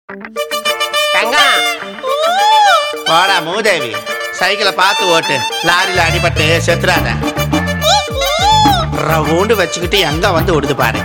தங்கம் வாடா மூதேவி சைக்கிளை பார்த்து ஓட்டு லாரியில அடிபட்டு செத்துறாத ரவுண்டு வச்சுக்கிட்டு எங்க வந்து விடுது பாரு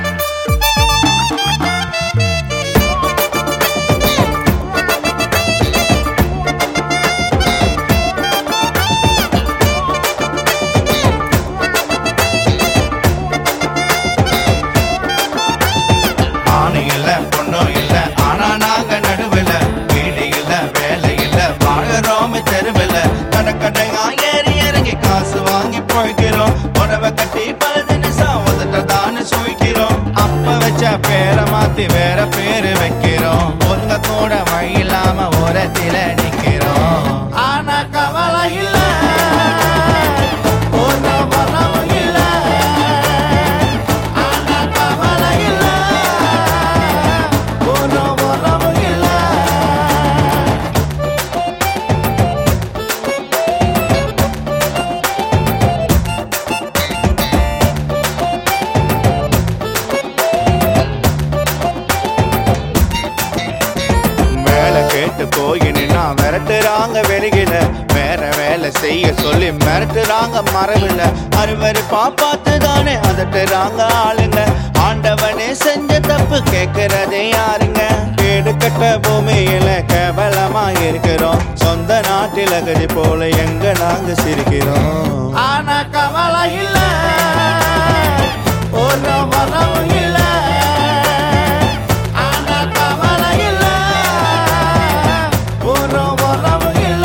ஆணு இல்ல பொண்ணும் இல்ல ஆனா நாங்க நடுவில் வீடு இல்ல வேலை இல்ல வாழறோம் தெருவில் கடை கடையா ஏறி இறங்கி காசு வாங்கி போய்க்கிறோம் உடவை கட்டி பழுது நிசம் உதட்டதான்னு சுழிக்கிறோம் அப்ப வச்ச பேரை மாத்தி வேற பேரு வைக்கிறோம் ஒருங்க கூட வழி இல்லாம ஓரத்தில நிக்கிறோம் ஆனா கவலை இல்ல ஒரு வரவும் இல்ல ஆனா கவலை இல்ல ஒரு வரவும் இல்ல வேலை கேட்டு போய் நின்னா விரட்டுறாங்க வெளியில வேற வேலை செய்ய சொல்லி மிரட்டுறாங்க மரபில் அறுவரு பாப்பாத்து தானே அதட்டுறாங்க ஆளுங்க ஆண்டவனே செஞ்ச தப்பு கேட்கறதே யாருங்க கேடு கட்ட பூமியில கேவலமா இருக்கிறோம் சொந்த நாட்டில் கதி போல எங்க நாங்க சிரிக்கிறோம் ஆனா கவலை இல்ல ஒரு வரவும் இல்ல ஆனா கவலை இல்ல ஒரு வரவும் இல்ல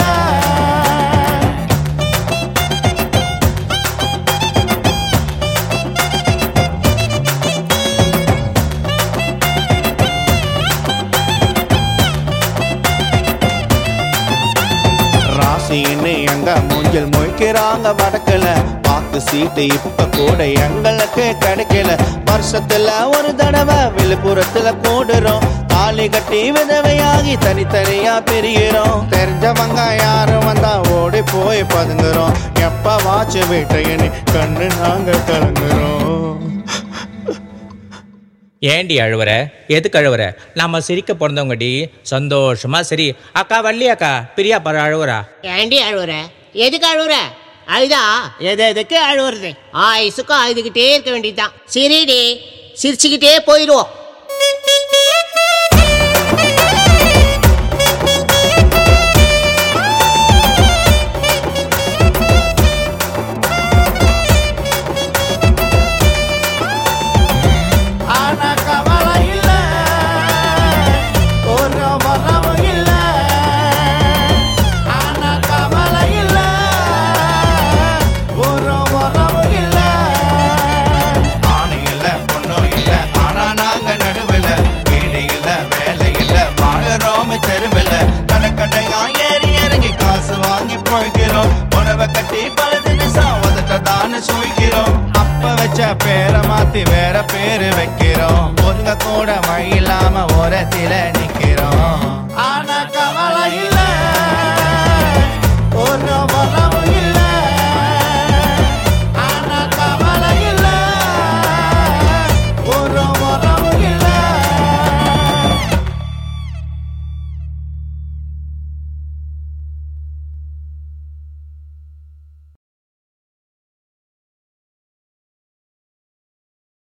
ராசின்னு எங்க மூஞ்சில் முழிக்கிறாங்க வடக்கல பாக்கு சீட்டு இப்ப கூட எங்களுக்கு கிடைக்கல வருஷத்துல ஒரு தடவை விழுப்புரத்துல கூடுறோம் தாலி கட்டி விதவையாகி தனித்தனியா பிரிகிறோம் தெரிஞ்சவங்க யாரும் வந்தா ஓடி போய் பதுங்குறோம் எப்ப வாட்ச் வீட்டையனி கண்ணு நாங்க கலங்குறோம் ஏண்டி அழுவுற எதுக்கு அழுவுற நம்ம சிரிக்க பிறந்தவங்கடி சந்தோஷமா சரி அக்கா வள்ளி அக்கா பிரியா பாரு அழுவுறா ஏண்டி அழுவுற எதுக்கு அழுவுற அழுதா எது எதுக்கு அழுவுறது ஆயுசுக்கும் அழுதுகிட்டே இருக்க வேண்டியதுதான் சரிடி சிரிச்சுக்கிட்டே போயிடுவோம் ஆனா கவலை இல்ல ஒரு வரவும் இல்ல ஆனா கவலை இல்ல ஒரு வரவும் இல்ல ஆணு இல்ல பொண்ணும் இல்ல ஆனா நாங்க நடுவில் வீடு இல்ல வேலை இல்ல வாழறோம் தெருவில் கடை கடையா ஏறி இறங்கி காசு வாங்கி போய்க்கிறோம் உறவை கட்டி பழுது நிசம் உதட்டதான்னு சுழிக்கிறோம் அப்ப வச்ச பேரை மாத்தி வேற பேரு வைக்கிறோம்